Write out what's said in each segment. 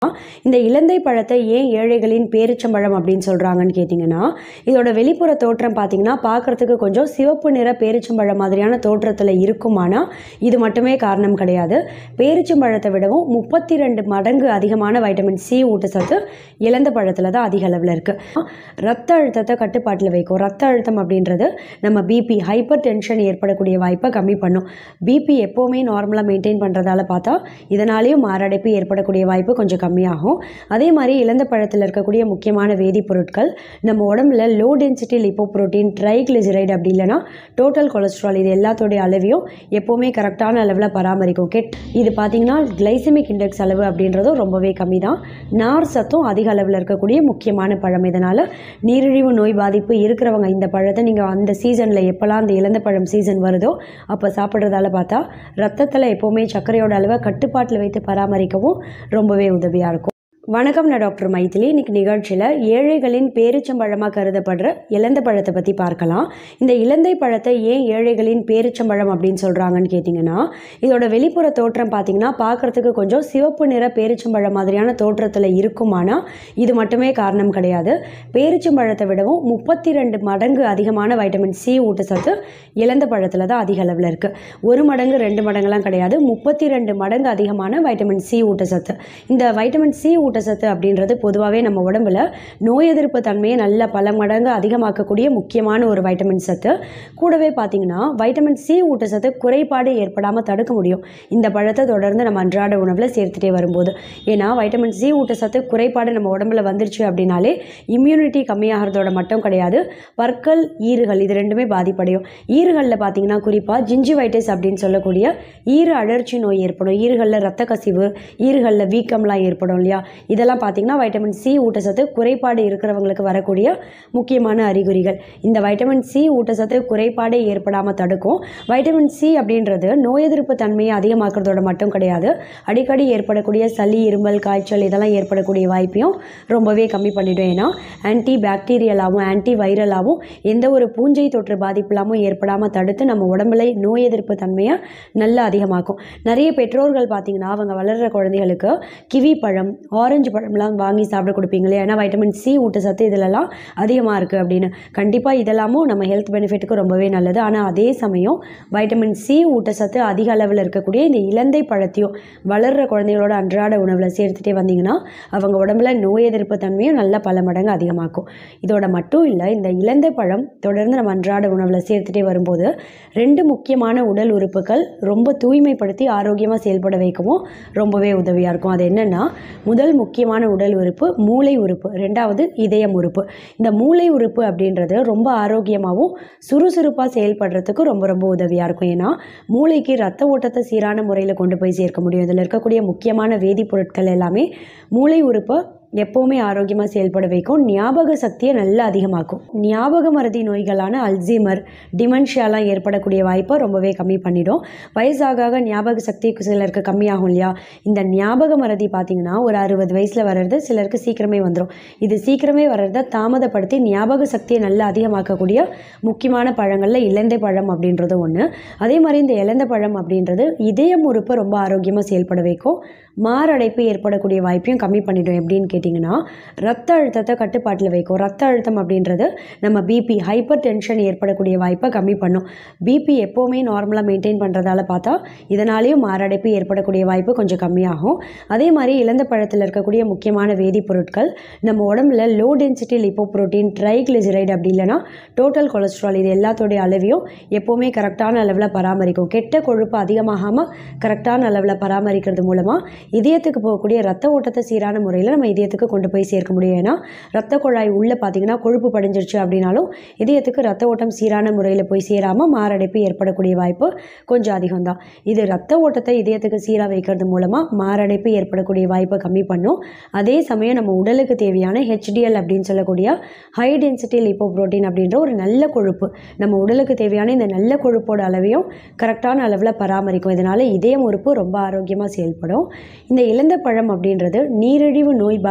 இந்த இலந்தை பழத்தை ஏன் ஏழைகளின் பேரிச்சம்பழம் அப்படின்னு சொல்கிறாங்கன்னு கேட்டிங்கன்னா இதோட வெளிப்புற தோற்றம் பார்த்தீங்கன்னா பார்க்குறதுக்கு கொஞ்சம் சிவப்பு நிற பேரிச்சம்பழம் மாதிரியான தோற்றத்தில் இருக்குமானா இது மட்டுமே காரணம் கிடையாது பேரிச்சம்பழத்தை விடவும் முப்பத்தி ரெண்டு மடங்கு அதிகமான வைட்டமின் சி ஊட்டச்சத்து இலந்த பழத்தில் தான் அதிக அளவில் இருக்குது ரத்த அழுத்தத்தை கட்டுப்பாட்டில் வைக்கும் ரத்த அழுத்தம் அப்படின்றது நம்ம பிபி ஹைப்பர் டென்ஷன் ஏற்படக்கூடிய வாய்ப்பை கம்மி பண்ணும் பிபி எப்போவுமே நார்மலாக மெயின்டைன் பண்ணுறதால பார்த்தா இதனாலேயும் மாரடைப்பு ஏற்படக்கூடிய வாய்ப்பு கொஞ்சம் கம்மியாகும் அதே மாதிரி இலந்த பழத்தில் இருக்கக்கூடிய முக்கியமான வேதிப்பொருட்கள் நம்ம உடம்புல லோ டென்சிட்டி லிப்போப்ரோட்டீன் ட்ரைக்ளிசரைடு அப்படி இல்லைன்னா டோட்டல் கொலஸ்ட்ரால் இது எல்லாத்தோடைய அளவையும் எப்போவுமே கரெக்டான அளவில் பராமரிக்கும் கெட் இது பார்த்தீங்கன்னா கிளைசமிக் இண்டெக்ஸ் அளவு அப்படின்றதும் ரொம்பவே கம்மி தான் நார் சத்தும் அதிக அளவில் இருக்கக்கூடிய முக்கியமான பழம் இதனால் நீரிழிவு நோய் பாதிப்பு இருக்கிறவங்க இந்த பழத்தை நீங்கள் அந்த சீசனில் எப்போல்லாம் அந்த இலந்த பழம் சீசன் வருதோ அப்போ சாப்பிட்றதால பார்த்தா ரத்தத்தில் எப்போவுமே சர்க்கரையோட அளவை கட்டுப்பாட்டில் வைத்து பராமரிக்கவும் ரொம்பவே உதவியாக இருக்கும் வணக்கம் நான் டாக்டர் மைதிலி இன்னைக்கு நிகழ்ச்சியில் ஏழைகளின் பேரிச்சம்பழமாக கருதப்படுற இலந்த பழத்தை பற்றி பார்க்கலாம் இந்த இலந்தை பழத்தை ஏன் ஏழைகளின் பேரிச்சம்பழம் அப்படின்னு சொல்கிறாங்கன்னு கேட்டிங்கன்னா இதோட வெளிப்புற தோற்றம் பார்த்தீங்கன்னா பார்க்குறதுக்கு கொஞ்சம் சிவப்பு நிற பேரிச்சம்பழம் மாதிரியான தோற்றத்தில் இருக்குமானா இது மட்டுமே காரணம் கிடையாது பேரிச்சம்பழத்தை விடவும் முப்பத்தி ரெண்டு மடங்கு அதிகமான வைட்டமின் சி ஊட்டச்சத்து இலந்த பழத்தில் தான் அதிக அளவில் இருக்குது ஒரு மடங்கு ரெண்டு மடங்குலாம் கிடையாது முப்பத்தி ரெண்டு மடங்கு அதிகமான வைட்டமின் சி ஊட்டச்சத்து இந்த வைட்டமின் சி ஊட்டச்சத்து அப்படின்றது பொதுவாகவே நம்ம உடம்புல நோய் எதிர்ப்பு தன்மையை நல்ல பல மடங்கு அதிகமாக்கக்கூடிய முக்கியமான ஒரு வைட்டமின் சத்து கூடவே பார்த்தீங்கன்னா வைட்டமின் சி ஊட்டச்சத்து குறைபாடு ஏற்படாமல் தடுக்க முடியும் இந்த பழத்தை தொடர்ந்து நம்ம அன்றாட உணவில் சேர்த்துட்டே வரும்போது ஏன்னா வைட்டமின் சி ஊட்டச்சத்து குறைபாடு நம்ம உடம்புல வந்துருச்சு அப்படின்னாலே இம்யூனிட்டி கம்மியாகிறதோட மட்டும் கிடையாது பற்கள் ஈறுகள் இது ரெண்டுமே பாதிப்படையும் ஈறுகளில் பார்த்தீங்கன்னா குறிப்பாக ஜிஞ்சிவைட்டிஸ் அப்படின்னு சொல்லக்கூடிய ஈறு அழற்சி நோய் ஏற்படும் ஈறுகளில் ரத்த கசிவு ஈறுகளில் வீக்கம்லாம் ஏற்படும் இல்லையா இதெல்லாம் பார்த்தீங்கன்னா வைட்டமின் சி ஊட்டச்சத்து குறைபாடு இருக்கிறவங்களுக்கு வரக்கூடிய முக்கியமான அறிகுறிகள் இந்த வைட்டமின் சி ஊட்டச்சத்து குறைபாடே ஏற்படாமல் தடுக்கும் வைட்டமின் சி அப்படின்றது நோய் எதிர்ப்பு தன்மையை அதிகமாக்குறதோட மட்டும் கிடையாது அடிக்கடி ஏற்படக்கூடிய சளி இருமல் காய்ச்சல் இதெல்லாம் ஏற்படக்கூடிய வாய்ப்பையும் ரொம்பவே கம்மி பண்ணிடும் ஏன்னா ஆன்டி பாக்டீரியலாகவும் ஆன்டி வைரலாகவும் எந்த ஒரு பூஞ்சை தொற்று பாதிப்பு இல்லாமல் ஏற்படாமல் தடுத்து நம்ம உடம்புல நோய் எதிர்ப்பு தன்மையை நல்லா அதிகமாக்கும் நிறைய பெற்றோர்கள் பார்த்தீங்கன்னா அவங்க வளர்கிற குழந்தைகளுக்கு கிவி பழம் ஆரஞ்சு பழம்லாம் வாங்கி சாப்பிட கொடுப்பீங்களே ஏன்னா வைட்டமின் சி ஊட்டச்சத்து இதிலெல்லாம் அதிகமாக இருக்குது அப்படின்னு கண்டிப்பாக இதெல்லாமும் நம்ம ஹெல்த் பெனிஃபிட்டுக்கு ரொம்பவே நல்லது ஆனால் அதே சமயம் வைட்டமின் சி ஊட்டச்சத்து அதிக அளவில் இருக்கக்கூடிய இந்த இலந்தை பழத்தையும் வளர்கிற குழந்தைகளோட அன்றாட உணவில் சேர்த்துட்டே வந்தீங்கன்னா அவங்க உடம்புல நோய் எதிர்ப்பு தன்மையும் நல்லா பல மடங்கு அதிகமாக்கும் இதோட மட்டும் இல்லை இந்த இலந்தை பழம் தொடர்ந்து நம்ம அன்றாட உணவில் சேர்த்துட்டே வரும்போது ரெண்டு முக்கியமான உடல் உறுப்புகள் ரொம்ப தூய்மைப்படுத்தி ஆரோக்கியமாக செயல்பட வைக்கவும் ரொம்பவே உதவியாக இருக்கும் அது என்னென்னா முதல் முக்கியமான உடல் உறுப்பு மூளை உறுப்பு ரெண்டாவது இதயம் உறுப்பு இந்த மூளை உறுப்பு அப்படின்றது ரொம்ப ஆரோக்கியமாகவும் சுறுசுறுப்பாக செயல்படுறதுக்கு ரொம்ப ரொம்ப உதவியாக இருக்கும் ஏன்னா மூளைக்கு ரத்த ஓட்டத்தை சீரான முறையில் கொண்டு போய் சேர்க்க முடியும் இதில் இருக்கக்கூடிய முக்கியமான வேதிப்பொருட்கள் எல்லாமே மூளை உறுப்பை எப்போவுமே ஆரோக்கியமாக செயல்பட வைக்கும் ஞாபக சக்தியை நல்லா அதிகமாக்கும் ஞாபக மறதி நோய்களான அல்சீமர் டிமென்ஷியாலாம் ஏற்படக்கூடிய வாய்ப்பை ரொம்பவே கம்மி பண்ணிடும் வயசாக ஆக ஞாபக சக்தி சிலருக்கு கம்மியாகும் இல்லையா இந்த ஞாபக மறதி பார்த்தீங்கன்னா ஒரு அறுபது வயசில் வர்றது சிலருக்கு சீக்கிரமே வந்துடும் இது சீக்கிரமே வர்றதை தாமதப்படுத்தி ஞாபக சக்தியை நல்லா அதிகமாக்கக்கூடிய முக்கியமான பழங்களில் இலந்தை பழம் அப்படின்றது ஒன்று அதே மாதிரி இந்த இலந்த பழம் அப்படின்றது இதயம் உறுப்பை ரொம்ப ஆரோக்கியமாக செயல்பட வைக்கும் மாரடைப்பு ஏற்படக்கூடிய வாய்ப்பையும் கம்மி பண்ணிடும் எப்படின்னு கேட்டிங்கன்னா ரத்த அழுத்தத்தை கட்டுப்பாட்டில் வைக்கும் ரத்த அழுத்தம் அப்படின்றது நம்ம பிபி ஹைப்பர் டென்ஷன் ஏற்படக்கூடிய வாய்ப்பை கம்மி பண்ணும் பிபி எப்போவுமே நார்மலாக மெயின்டைன் பண்ணுறதால பார்த்தா இதனாலேயும் மாரடைப்பு ஏற்படக்கூடிய வாய்ப்பு கொஞ்சம் கம்மியாகும் அதே மாதிரி இலந்த பழத்தில் இருக்கக்கூடிய முக்கியமான வேதிப்பொருட்கள் நம்ம உடம்புல லோ டென்சிட்டி லிப்போப்ரோட்டீன் ட்ரைக்ளிசரைடு அப்படி இல்லைன்னா டோட்டல் கொலஸ்ட்ரால் இது எல்லாத்தோடைய அளவையும் எப்போவுமே கரெக்டான அளவில் பராமரிக்கும் கெட்ட கொழுப்பு அதிகமாகாமல் கரெக்டான அளவில் பராமரிக்கிறது மூலமாக இதயத்துக்கு போகக்கூடிய ரத்த ஓட்டத்தை சீரான முறையில் நம்ம இதயத்துக்கு கொண்டு போய் சேர்க்க முடியும் ஏன்னா ரத்த குழாய் உள்ளே பார்த்தீங்கன்னா கொழுப்பு படிஞ்சிருச்சு அப்படின்னாலும் இதயத்துக்கு ரத்த ஓட்டம் சீரான முறையில் போய் சேராமல் மாரடைப்பு ஏற்படக்கூடிய வாய்ப்பு கொஞ்சம் அதிகம் தான் இது ரத்த ஓட்டத்தை இதயத்துக்கு சீராக வைக்கிறது மூலமாக மாரடைப்பு ஏற்படக்கூடிய வாய்ப்பை கம்மி பண்ணும் அதே சமயம் நம்ம உடலுக்கு தேவையான ஹெச்டிஎல் அப்படின்னு சொல்லக்கூடிய ஹை டென்சிட்டி லிப்போப்ரோட்டீன் அப்படின்ற ஒரு நல்ல கொழுப்பு நம்ம உடலுக்கு தேவையான இந்த நல்ல கொழுப்போட அளவையும் கரெக்டான அளவில் பராமரிக்கும் இதனால் இதயம் உறுப்பு ரொம்ப ஆரோக்கியமாக செயல்படும் இந்த இலந்த பழம் அப்படின்றது நீரிழிவு நோய்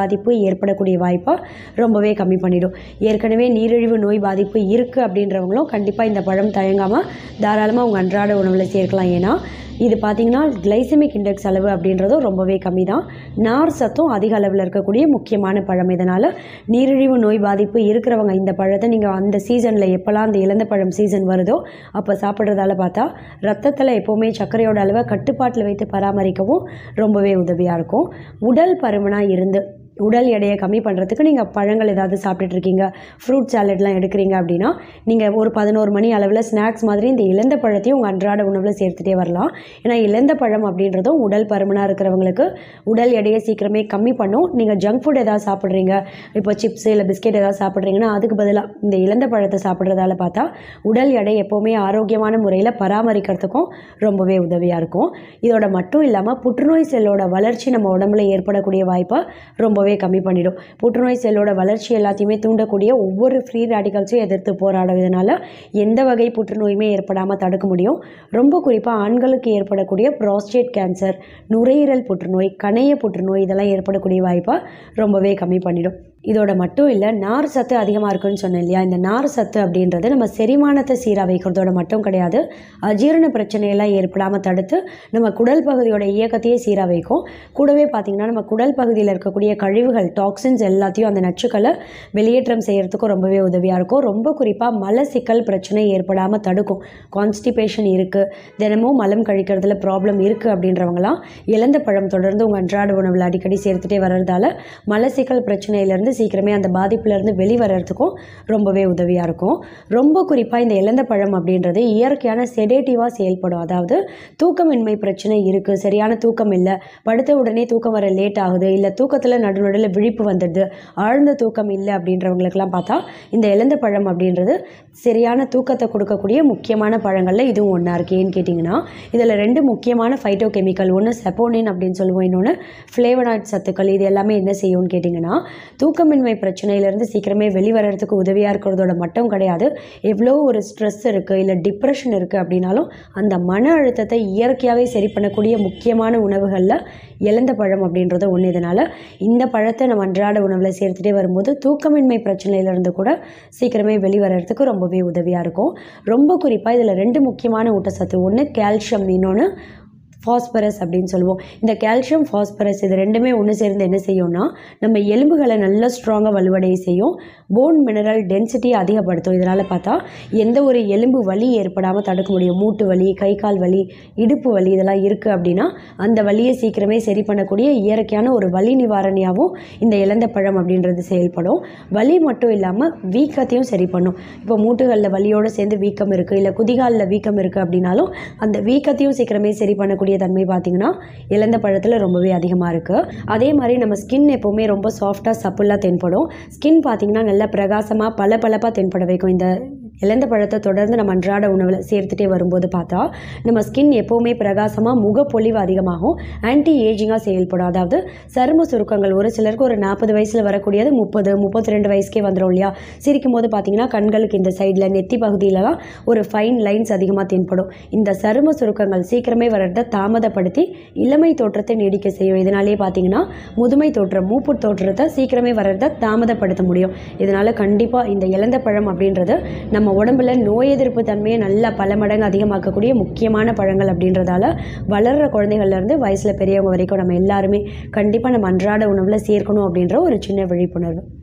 பாதிப்பு ஏற்படக்கூடிய வாய்ப்பை ரொம்பவே கம்மி பண்ணிடும் ஏற்கனவே நீரிழிவு நோய் பாதிப்பு இருக்குது அப்படின்றவங்களும் கண்டிப்பாக இந்த பழம் தயங்காமல் தாராளமாக உங்கள் அன்றாட உணவில் சேர்க்கலாம் ஏன்னா இது பார்த்திங்கன்னா கிளைசமிக் இண்டெக்ஸ் அளவு அப்படின்றதும் ரொம்பவே கம்மி தான் நார் சத்தும் அதிக அளவில் இருக்கக்கூடிய முக்கியமான பழம் இதனால் நீரிழிவு நோய் பாதிப்பு இருக்கிறவங்க இந்த பழத்தை நீங்கள் அந்த சீசனில் எப்போல்லாம் அந்த இழந்த பழம் சீசன் வருதோ அப்போ சாப்பிட்றதால பார்த்தா ரத்தத்தில் எப்போவுமே சர்க்கரையோட அளவை கட்டுப்பாட்டில் வைத்து பராமரிக்கவும் ரொம்பவே உதவியாக இருக்கும் உடல் பருமனாக இருந்து உடல் எடையை கம்மி பண்ணுறதுக்கு நீங்கள் பழங்கள் ஏதாவது சாப்பிட்டுட்டு இருக்கீங்க ஃப்ரூட் சாலட்லாம் எடுக்கிறீங்க அப்படின்னா நீங்கள் ஒரு பதினோரு மணி அளவில் ஸ்நாக்ஸ் மாதிரி இந்த இழந்த பழத்தையும் உங்கள் அன்றாட உணவில் சேர்த்துட்டே வரலாம் ஏன்னா இழந்த பழம் அப்படின்றதும் உடல் பருமனாக இருக்கிறவங்களுக்கு உடல் எடையை சீக்கிரமே கம்மி பண்ணும் நீங்கள் ஜங்க் ஃபுட் ஏதாவது சாப்பிட்றீங்க இப்போ சிப்ஸ் இல்லை பிஸ்கெட் ஏதாவது சாப்பிட்றீங்கன்னா அதுக்கு பதிலாக இந்த இழந்த பழத்தை சாப்பிட்றதால பார்த்தா உடல் எடை எப்போவுமே ஆரோக்கியமான முறையில் பராமரிக்கிறதுக்கும் ரொம்பவே உதவியாக இருக்கும் இதோட மட்டும் இல்லாமல் புற்றுநோய் செல்லோட வளர்ச்சி நம்ம உடம்புல ஏற்படக்கூடிய வாய்ப்பை ரொம்பவே கம்மி பண்ணிடும் புற்றுநோய் செல்லோட வளர்ச்சி எல்லாத்தையுமே தூண்டக்கூடிய ஒவ்வொரு ஃப்ரீ ரேடிகல்ஸையும் எதிர்த்து போராடும் இதனால் எந்த வகை புற்றுநோயுமே ஏற்படாமல் தடுக்க முடியும் ரொம்ப குறிப்பாக ஆண்களுக்கு ஏற்படக்கூடிய ப்ராஸ்டேட் கேன்சர் நுரையீரல் புற்றுநோய் கணைய புற்றுநோய் இதெல்லாம் ஏற்படக்கூடிய வாய்ப்பை ரொம்பவே கம்மி பண்ணிடும் இதோட மட்டும் இல்லை நார் சத்து அதிகமாக இருக்குன்னு சொன்னேன் இல்லையா இந்த நார் சத்து அப்படின்றது நம்ம செரிமானத்தை சீராக வைக்கிறதோட மட்டும் கிடையாது அஜீரண பிரச்சனையெல்லாம் ஏற்படாமல் தடுத்து நம்ம குடல் பகுதியோட இயக்கத்தையே சீராக வைக்கும் கூடவே பார்த்திங்கன்னா நம்ம குடல் பகுதியில் இருக்கக்கூடிய கழிவுகள் டாக்ஸின்ஸ் எல்லாத்தையும் அந்த நச்சுக்களை வெளியேற்றம் செய்கிறதுக்கும் ரொம்பவே உதவியாக இருக்கும் ரொம்ப குறிப்பாக மலசிக்கல் பிரச்சனை ஏற்படாமல் தடுக்கும் கான்ஸ்டிபேஷன் இருக்குது தினமும் மலம் கழிக்கிறதுல ப்ராப்ளம் இருக்குது அப்படின்றவங்களாம் இழந்த பழம் தொடர்ந்து உங்கள் அன்றாட உணவில் அடிக்கடி சேர்த்துட்டே வர்றதால மலசிக்கல் பிரச்சனையிலேருந்து சீக்கிரமே அந்த பாதிப்புலேருந்து வெளிவரத்துக்கும் ரொம்பவே உதவியாக இருக்கும் ரொம்ப குறிப்பாக இந்த இழந்த பழம் அப்படின்றது இயற்கையான செடேட்டிவாக செயல்படும் அதாவது தூக்கமின்மை பிரச்சனை இருக்குது சரியான தூக்கம் இல்லை படுத்த உடனே தூக்கம் வர லேட் ஆகுது இல்லை தூக்கத்தில் நடுநடுவில் விழிப்பு வந்துடுது ஆழ்ந்த தூக்கம் இல்லை அப்படின்றவங்களுக்கெல்லாம் பார்த்தா இந்த இழந்த பழம் அப்படின்றது சரியான தூக்கத்தை கொடுக்கக்கூடிய முக்கியமான பழங்களில் இதுவும் ஒன்றா இருக்குது ஏன்னு கேட்டிங்கன்னா இதில் ரெண்டு முக்கியமான ஃபைட்டோ கெமிக்கல் ஒன்று செப்போனின் அப்படின்னு சொல்லுவோம் இன்னொன்று ஃப்ளேவனாய்ட் சத்துக்கள் இது எல்லாமே என்ன செய்யும்னு கேட்டிங்கன்னா தூக்கமின்மை பிரச்சனையிலேருந்து சீக்கிரமே வெளிவரத்துக்கு உதவியாக இருக்கிறதோட மட்டும் கிடையாது எவ்வளோ ஒரு ஸ்ட்ரெஸ் இருக்குது இல்லை டிப்ரெஷன் இருக்குது அப்படின்னாலும் அந்த மன அழுத்தத்தை இயற்கையாகவே சரி பண்ணக்கூடிய முக்கியமான உணவுகளில் இழந்த பழம் அப்படின்றது ஒன்று இதனால் இந்த பழத்தை நம்ம அன்றாட உணவில் சேர்த்துட்டே வரும்போது தூக்கமின்மை பிரச்சனையிலேருந்து கூட சீக்கிரமே வெளிவரத்துக்கு ரொம்பவே உதவியாக இருக்கும் ரொம்ப குறிப்பாக இதில் ரெண்டு முக்கியமான ஊட்டச்சத்து ஒன்று கால்சியம் இன்னொன்று ஃபாஸ்பரஸ் அப்படின்னு சொல்லுவோம் இந்த கால்சியம் ஃபாஸ்பரஸ் இது ரெண்டுமே ஒன்று சேர்ந்து என்ன செய்யும்னா நம்ம எலும்புகளை நல்லா ஸ்ட்ராங்காக வலுவடைய செய்யும் போன் மினரல் டென்சிட்டியை அதிகப்படுத்தும் இதனால் பார்த்தா எந்த ஒரு எலும்பு வலி ஏற்படாமல் தடுக்க முடியும் மூட்டு வலி கை கால் வலி இடுப்பு வலி இதெல்லாம் இருக்குது அப்படின்னா அந்த வலியை சீக்கிரமே சரி பண்ணக்கூடிய இயற்கையான ஒரு வலி நிவாரணியாகவும் இந்த இழந்த பழம் அப்படின்றது செயல்படும் வலி மட்டும் இல்லாமல் வீக்கத்தையும் சரி பண்ணும் இப்போ மூட்டுகளில் வலியோடு சேர்ந்து வீக்கம் இருக்குது இல்லை குதிகாலில் வீக்கம் இருக்குது அப்படின்னாலும் அந்த வீக்கத்தையும் சீக்கிரமே சரி பண்ணக்கூடிய தன்மை பார்த்திங்கன்னா இழந்த பழத்தில் ரொம்பவே அதிகமாக இருக்குது அதே மாதிரி நம்ம ஸ்கின் எப்போவுமே ரொம்ப சாஃப்டாக சப்புலாக தென்படும் ஸ்கின் பார்த்திங்கன்னா நல்லா பிரகாசமாக பல பளபளப்பாக தென்பட வைக்கும் இந்த இழந்த பழத்தை தொடர்ந்து நம்ம அன்றாட உணவில் சேர்த்துட்டே வரும்போது பார்த்தா நம்ம ஸ்கின் எப்போவுமே பிரகாசமாக முகப்பொலிவு அதிகமாகும் ஆன்டி ஏஜிங்காக செயல்படும் அதாவது சரும சுருக்கங்கள் ஒரு சிலருக்கு ஒரு நாற்பது வயசில் வரக்கூடியது முப்பது முப்பத்தி ரெண்டு வயசுக்கே வந்துடும் இல்லையா சிரிக்கும் போது பார்த்தீங்கன்னா கண்களுக்கு இந்த சைடில் நெத்தி பகுதியிலலாம் ஒரு ஃபைன் லைன்ஸ் அதிகமாக தென்படும் இந்த சரும சுருக்கங்கள் சீக்கிரமே வர்றதை தாமதப்படுத்தி இளமை தோற்றத்தை நீடிக்க செய்யும் இதனாலேயே பார்த்தீங்கன்னா முதுமை தோற்றம் மூப்புட் தோற்றத்தை சீக்கிரமே வர்றதை தாமதப்படுத்த முடியும் இதனால் கண்டிப்பாக இந்த இழந்த பழம் அப்படின்றது நம்ம உடம்புல நோய் எதிர்ப்பு தன்மையை நல்லா பல மடங்கு அதிகமாக்கக்கூடிய முக்கியமான பழங்கள் அப்படின்றதால வளர்கிற குழந்தைகள்லேருந்து வயசில் பெரியவங்க வரைக்கும் நம்ம எல்லாருமே கண்டிப்பாக நம்ம அன்றாட உணவில் சேர்க்கணும் அப்படின்ற ஒரு சின்ன விழிப்புணர்வு